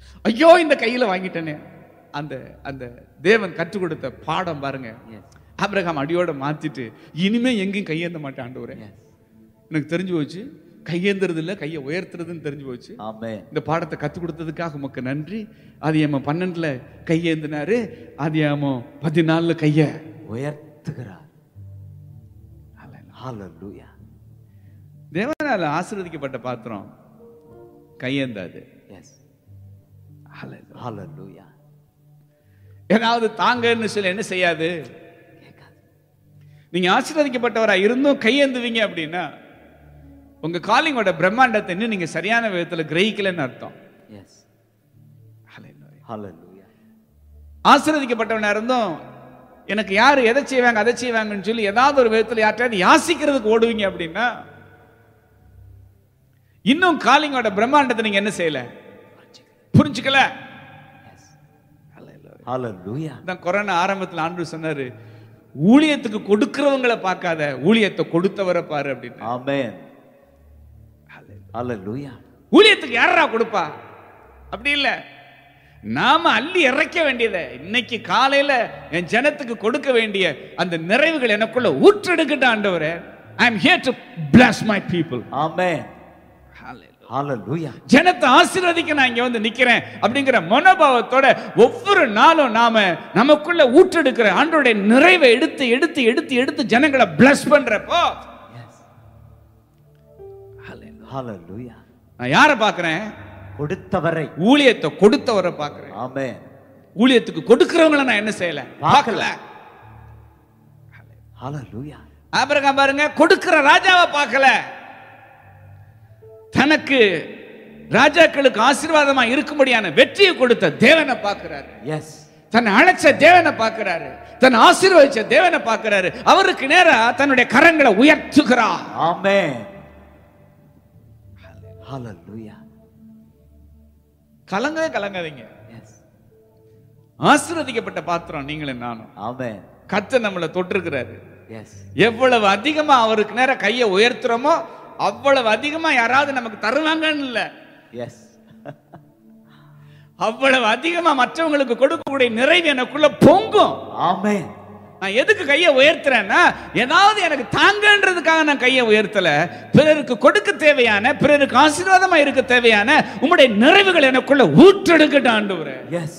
ஐயோ இந்த கையில வாங்கிட்டேனே அந்த அந்த தேவன் கற்றுக் கொடுத்த பாடம் பாருங்க Yes. ஆபிரகாம் அடியோட மாத்திட்டு இனிமே எங்கேயும் கையேந்த மாட்டேன் ஆண்டவரே Yes. எனக்கு தெரிஞ்சு போச்சு கையேந்துறது இல்ல கையை உயர்த்துறதுன்னு தெரிஞ்சு போச்சு Amen. இந்த பாடத்தை கற்றுக் கொடுத்ததுக்காக உமக்கு நன்றி அது ஏம பன்னெண்டுல கையேந்தினாரு அது ஏமோ பதினாலுல கைய உயர்த்துகிறார் Hallelujah. தேவனால ஆசீர்வதிக்கப்பட்ட பாத்திரம் கையேந்தாது Yes. Hallelujah. ஏதாவது தாங்கன்னு சொல்லி என்ன செய்யாது கேட்காது. நீங்க ஆசீர்வதிக்கப்பட்டவரா இருந்தும் கையேந்துவீங்க அப்படின்னா உங்க காலிங்கோட பிரம்மாண்டத்தை இன்னும் நீங்க சரியான விதத்துல கிரகிக்கலன்னு அர்த்தம் Yes. Hallelujah. ஆசீர்வதிக்கப்பட்டவனா இருந்தும் எனக்கு யாரு எதை செய்வாங்க அதை செய்வாங்கன்னு சொல்லி ஏதாவது ஒரு விதத்துல யார்ட்டாவது யாசிக்கிறதுக்கு ஓடுவீங்க அப்படின்னா இன்னும் காலிங்கோட பிரம்மாண்டத்தை நீங்க என்ன செய்யல புரிஞ்சுக்கல Hallelujah. தான் கொரோனா ஆரம்பத்துல ஆண்டு சொன்னாரு ஊழியத்துக்கு கொடுக்கிறவங்கள பார்க்காத ஊழியத்தை கொடுத்தவரை பாரு அப்படின்னு Amen. Hallelujah. ஊழியத்துக்கு யாரா கொடுப்பா அப்படி இல்ல நாம அள்ளி இறைக்க வேண்டியதை இன்னைக்கு காலையில என் ஜனத்துக்கு கொடுக்க வேண்டிய அந்த நிறைவுகள் எனக்குள்ள ஊற்றெடுக்கட்ட ஆண்டவரே I am here to bless my people Amen. Hallelujah. ஜனத்தை ஆசீர்வதிக்க நான் இங்க வந்து நிக்கிறேன் அப்படிங்கிற மனோபாவத்தோட ஒவ்வொரு நாளும் நாம நமக்குள்ள ஊற்றெடுக்கிற ஆண்டோடைய நிறைவை எடுத்து எடுத்து எடுத்து எடுத்து ஜனங்களை பிளஸ் பண்றப்போ Yes. Hallelujah. நான் யாரை பார்க்கிறேன் கொடுத்தவரை ஊழியத்தை கொடுத்தவரை பார்க்கிறேன் Amen. ஊழியத்துக்கு கொடுக்கிறவங்கள நான் என்ன செய்யல பார்க்கல Hallelujah. ஆபிரகாம் பாருங்க கொடுக்கிற ராஜாவை பார்க்கல தனக்கு ராஜாக்களுக்கு ஆசீர்வாதமா இருக்கும்படியான வெற்றியை கொடுத்த தேவனை பார்க்கிறாரு Yes. தன்னை அழைச்ச தேவனை பார்க்கிறாரு தன்னை ஆசீர்வதிச்ச தேவனை பார்க்கிறாரு அவருக்கு நேரா தன்னுடைய கரங்களை உயர்த்துகிறார் Amen. Hallelujah. கலங்கவே கலங்காதீங்க Yes. ஆசீர்வதிக்கப்பட்ட பாத்திரம் நீங்களும் நானும் Amen. கத்த நம்மளை தொட்டிருக்கிறாரு Yes. எவ்வளவு அதிகமா அவருக்கு நேரா கையை உயர்த்துறோமோ அவ்வளவு அதிகமா யாராவது நமக்கு தருவாங்கன்னு இல்ல Yes. அவ்வளவு அதிகமா மற்றவங்களுக்கு கொடுக்கக்கூடிய நிறைவு எனக்குள்ள பொங்கும் Amen. நான் எதுக்கு கையை உயர்த்துறேன்னா ஏதாவது எனக்கு தாங்கன்றதுக்காக நான் கையை உயர்த்தல பிறருக்கு கொடுக்க தேவையான பிறருக்கு ஆசீர்வாதமா இருக்க தேவையான உம்முடைய நிறைவுகள் எனக்குள்ள ஊற்றெடுக்கட்டும் ஆண்டவரே Yes.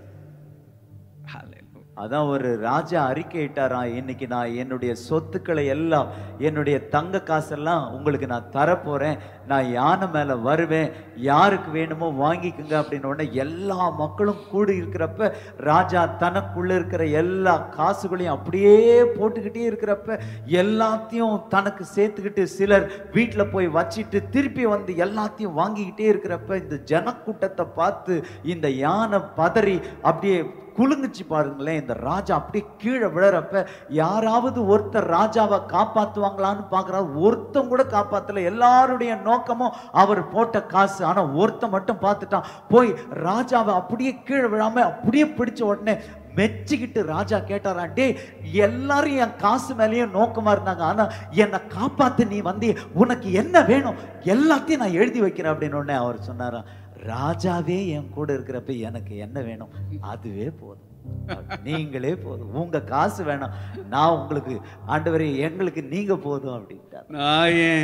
அதான் ஒரு ராஜா அறிக்கையிட்டாராம் இன்னைக்கு நான் என்னுடைய சொத்துக்களை எல்லாம் என்னுடைய தங்க காசெல்லாம் உங்களுக்கு நான் தரப்போறேன் நான் யானை மேல வருவேன் யாருக்கு வேணுமோ வாங்கிக்குங்க அப்படின்னு உடனே எல்லா மக்களும் கூடி இருக்கிறப்ப ராஜா தனக்குள்ள இருக்கிற எல்லா காசுகளையும் அப்படியே போட்டுக்கிட்டே இருக்கிறப்ப எல்லாத்தையும் தனக்கு சேர்த்துக்கிட்டு சிலர் வீட்டில் போய் வச்சிட்டு திருப்பி வந்து எல்லாத்தையும் வாங்கிக்கிட்டே இருக்கிறப்ப இந்த ஜனக்கூட்டத்தை பார்த்து இந்த யானை பதறி அப்படியே குலுங்குச்சு பாருங்களேன் இந்த ராஜா அப்படியே கீழே விழறப்ப யாராவது ஒருத்தர் ராஜாவை காப்பாத்துவாங்களான்னு பார்க்கறாரு ஒருத்தன் கூட காப்பாத்தல எல்லாருடைய நோக்கமும் அவர் போட்ட காசு ஆனா ஒருத்தன் மட்டும் பார்த்துட்டான் போய் ராஜாவை அப்படியே கீழே விழாம அப்படியே பிடிச்ச உடனே மெச்சிக்கிட்டு ராஜா கேட்டாராம் டேய் எல்லாரும் என் காசு மேலேயும் நோக்கமா இருந்தாங்க ஆனா என்னை காப்பாத்து நீ வந்து உனக்கு என்ன வேணும் எல்லாத்தையும் நான் எழுதி வைக்கிறேன் அப்படின்னு உடனே அவர் சொன்னாராம் ராஜாவே என் கூட இருக்கிறப்ப எனக்கு என்ன வேணும் அதுவே போதும் நீங்களே போதும் உங்க காசு வேணாம் நான் உங்களுக்கு ஆண்டவரே எங்களுக்கு நீங்க போதும் அப்படின்ட்டார் நான் ஏன்